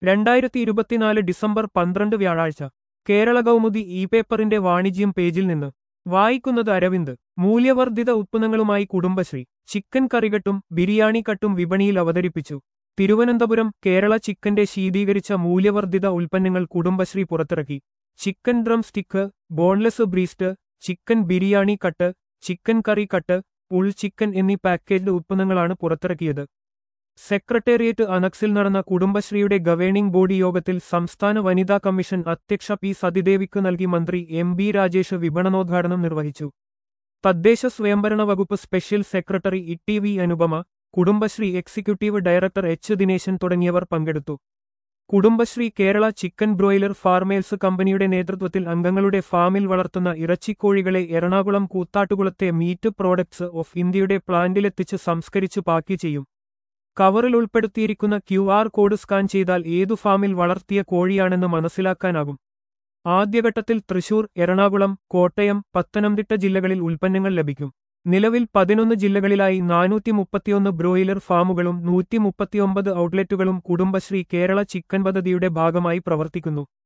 രണ്ടായിരത്തി ഇരുപത്തിനാല് ഡിസംബർ പന്ത്രണ്ട് വ്യാഴാഴ്ച കേരള കൗമുദി ഇ പേപ്പറിന്റെ വാണിജ്യം പേജിൽ നിന്ന് വായിക്കുന്നത് അരവിന്ദ് മൂല്യവർദ്ധിത ഉത്പന്നങ്ങളുമായി കുടുംബശ്രീ ചിക്കൻ കറികട്ടും ബിരിയാണി കട്ടും വിപണിയിൽ അവതരിപ്പിച്ചു തിരുവനന്തപുരം കേരള ചിക്കന്റെ ശീതീകരിച്ച മൂല്യവർദ്ധിത ഉൽപ്പന്നങ്ങൾ കുടുംബശ്രീ പുറത്തിറക്കി chicken drumstick boneless breast chicken biryani cut chicken curry cut whole chicken എന്നീ പാക്കേജ്ഡ് ഉത്പന്നങ്ങളാണ് പുറത്തിറക്കിയത് സെക്രട്ടേറിയറ്റ് അനക്സിൽ നടന്ന കുടുംബശ്രീയുടെ ഗവേണിംഗ് ബോഡി യോഗത്തിൽ സംസ്ഥാന വനിതാ കമ്മീഷൻ അധ്യക്ഷ പി സതിദേവിക്ക് നൽകി മന്ത്രി എം ബി രാജേഷ് വിപണനോദ്ഘാടനം നിർവഹിച്ചു തദ്ദേശ സ്വയംഭരണ വകുപ്പ് special secretary E T V Anupama Kudumbashree executive director H Dineshan തുടങ്ങിയവർ പങ്കെടുത്തു Kudumbashree Kerala chicken broiler farmers കമ്പനിയുടെ നേതൃത്വത്തിൽ അംഗങ്ങളുടെ ഫാമിൽ വളർത്തുന്ന ഇറച്ചിക്കോഴികളെ എറണാകുളം കൂത്താട്ടുകുളത്തെ മീറ്റ് പ്രോഡക്ട്സ് ഓഫ് ഇന്ത്യയുടെ പ്ലാന്റിലെത്തിച്ച് സംസ്കരിച്ചു പാക്ക് ചെയ്യും കവറിൽ ഉൾപ്പെടുത്തിയിരിക്കുന്ന ക്യു ആർ കോഡ് സ്കാൻ ചെയ്താൽ ഏതു ഫാമിൽ വളർത്തിയ കോഴിയാണെന്ന് മനസ്സിലാക്കാനാകും ആദ്യഘട്ടത്തിൽ തൃശൂർ എറണാകുളം കോട്ടയം പത്തനംതിട്ട ജില്ലകളിൽ ഉൽപ്പന്നങ്ങൾ ലഭിക്കും നിലവിൽ പതിനൊന്ന് ജില്ലകളിലായി നാനൂറ്റി മുപ്പത്തിയൊന്ന് ബ്രോയിലർ ഫാമുകളും നൂറ്റി മുപ്പത്തിയൊമ്പത് ഔട്ട്ലെറ്റുകളും കുടുംബശ്രീ കേരള ചിക്കൻ പദ്ധതിയുടെ ഭാഗമായി പ്രവർത്തിക്കുന്നു